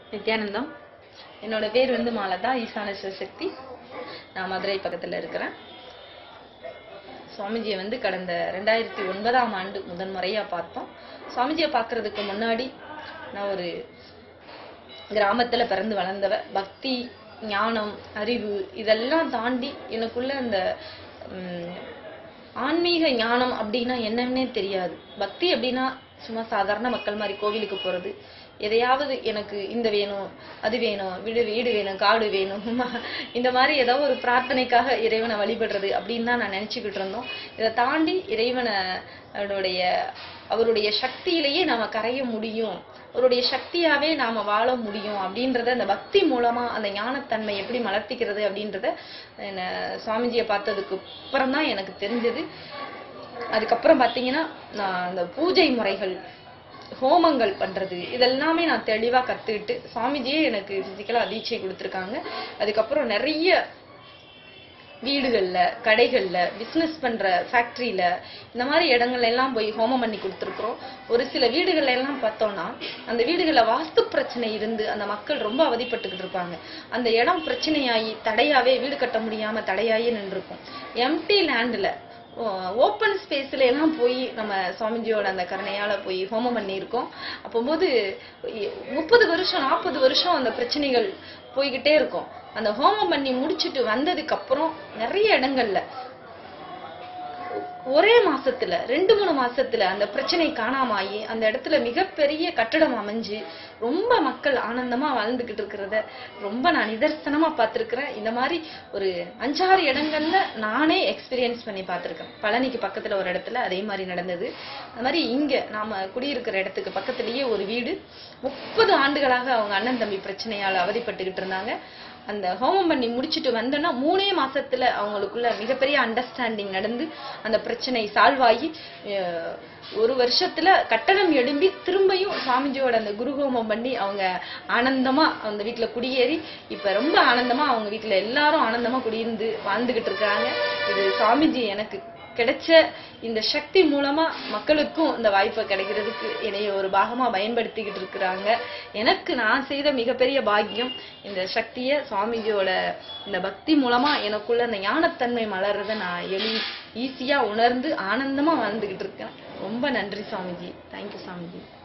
நித்யானந்தம் என்னோட பேர் வந்து மாலதா ஈசான சிவசக்தி நான் மதுரை பக்கத்துல இருக்கிறேன் சுவாமிஜியை வந்து கடந்த ரெண்டாயிரத்தி ஒன்பதாம் ஆண்டு முதன்முறையா பார்த்தோம் சுவாமிஜியை பார்க்கறதுக்கு முன்னாடி நான் ஒரு கிராமத்துல பிறந்து வளர்ந்தவ பக்தி ஞானம் அறிவு இதெல்லாம் தாண்டி எனக்குள்ள அந்த ம், ஆன்மீக ஞானம் அப்படின்னா என்னன்னே தெரியாது பக்தி அப்படின்னா சும்மா சாதாரண மக்கள் மாதிரி கோவிலுக்கு போறது எதையாவது எனக்கு இந்த வேணும் அது வேணும் வீடு வீடு வேணும் காடு வேணும் இந்த மாதிரி ஏதோ ஒரு பிரார்த்தனைக்காக இறைவனை வழிபடுறது அப்படின்னு தான் நான் நினைச்சுக்கிட்டு இருந்தோம் இதை தாண்டி இறைவனை அவருடைய அவருடைய சக்தியிலேயே நாம கரைய முடியும் அவருடைய சக்தியாவே நாம வாழ முடியும் அப்படின்றத அந்த பக்தி மூலமா அந்த ஞானத்தன்மை எப்படி மலர்த்திக்கிறது அப்படின்றத என்ன சுவாமிஜியை பார்த்ததுக்கு அப்புறம் தான் எனக்கு தெரிஞ்சது அதுக்கப்புறம் பாத்தீங்கன்னா நான் அந்த பூஜை முறைகள் ஹோமங்கள் பண்றது இதெல்லாமே நான் தெளிவா கத்துக்கிட்டு சுவாமிஜியே எனக்கு பிசிக்கலா தீட்சை கொடுத்துருக்காங்க அதுக்கப்புறம் நிறைய வீடுகள்ல கடைகள்ல பிசினஸ் பண்ற ஃபேக்டரியில இந்த மாதிரி இடங்கள்ல எல்லாம் போய் ஹோமம் பண்ணி கொடுத்துருக்குறோம் ஒரு சில வீடுகள்ல எல்லாம் பார்த்தோம்னா அந்த வீடுகள்ல வாஸ்து பிரச்சனை இருந்து அந்த மக்கள் ரொம்ப அவதிப்பட்டுக்கிட்டு இருப்பாங்க அந்த இடம் பிரச்சனையாகி தடையாவே வீடு கட்ட முடியாம தடையாகி நின்றுருக்கும் எம்டி லேண்ட்ல ஓப்பன் ஸ்பேஸ்ல எல்லாம் போய் நம்ம சுவாமிஜியோட அந்த கருணையால போய் ஹோமம் பண்ணியிருக்கோம் அப்போது முப்பது வருஷம் நாற்பது வருஷம் அந்த பிரச்சனைகள் போய்கிட்டே இருக்கும் அந்த ஹோமம் பண்ணி முடிச்சிட்டு வந்ததுக்கு அப்புறம் நிறைய இடங்கள்ல ஒரே மாசத்துல ரெண்டு மூணு மாசத்துல அந்த பிரச்சனை காணாமாயி அந்த இடத்துல மிகப்பெரிய கட்டடம் அமைஞ்சு ரொம்ப மக்கள் ஆனந்தமா வாழ்ந்துகிட்டு இருக்கிறத ரொம்ப நான் நிதர்சனமா பார்த்திருக்கிறேன் இந்த மாதிரி ஒரு அஞ்சாறு இடங்கள்ல நானே எக்ஸ்பீரியன்ஸ் பண்ணி பார்த்திருக்கேன் பழனிக்கு பக்கத்துல ஒரு இடத்துல அதே மாதிரி நடந்தது அது மாதிரி இங்க நாம குடியிருக்கிற இடத்துக்கு பக்கத்துலயே ஒரு வீடு முப்பது ஆண்டுகளாக அவங்க அண்ணன் தம்பி பிரச்சனையால அவதிப்பட்டுக்கிட்டு இருந்தாங்க அந்த ஹோமம் பண்ணி முடிச்சிட்டு வந்தோன்னா மூணே மாசத்துல அவங்களுக்குள்ள மிகப்பெரிய அண்டர்ஸ்டாண்டிங் நடந்து அந்த பிரச்சனை சால்வ் ஆகி அஹ், ஒரு வருஷத்துல கட்டடம் எழும்பி திரும்பியும் சுவாமிஜியோட அந்த குருஹோமம் பண்ணி அவங்க ஆனந்தமா அந்த வீட்டுல குடியேறி இப்ப ரொம்ப ஆனந்தமா அவங்க வீட்டுல எல்லாரும் ஆனந்தமா குடியிருந்து வாழ்ந்துகிட்டு இருக்காங்க இது சுவாமிஜி எனக்கு கிடைச்ச இந்த சக்தி மூலமா மக்களுக்கும் இந்த வாய்ப்பை கிடைக்கிறதுக்கு என்னைய ஒரு பாகமா பயன்படுத்திக்கிட்டு இருக்கிறாங்க எனக்கு நான் செய்த மிகப்பெரிய பாக்கியம் இந்த சக்தியை சுவாமிஜியோட இந்த பக்தி மூலமா எனக்குள்ள அந்த ஞானத்தன்மை மலர்றதை நான் எளி ஈஸியா உணர்ந்து ஆனந்தமா வாழ்ந்துகிட்டு இருக்கேன் ரொம்ப நன்றி சுவாமிஜி தேங்க்யூ சுவாமிஜி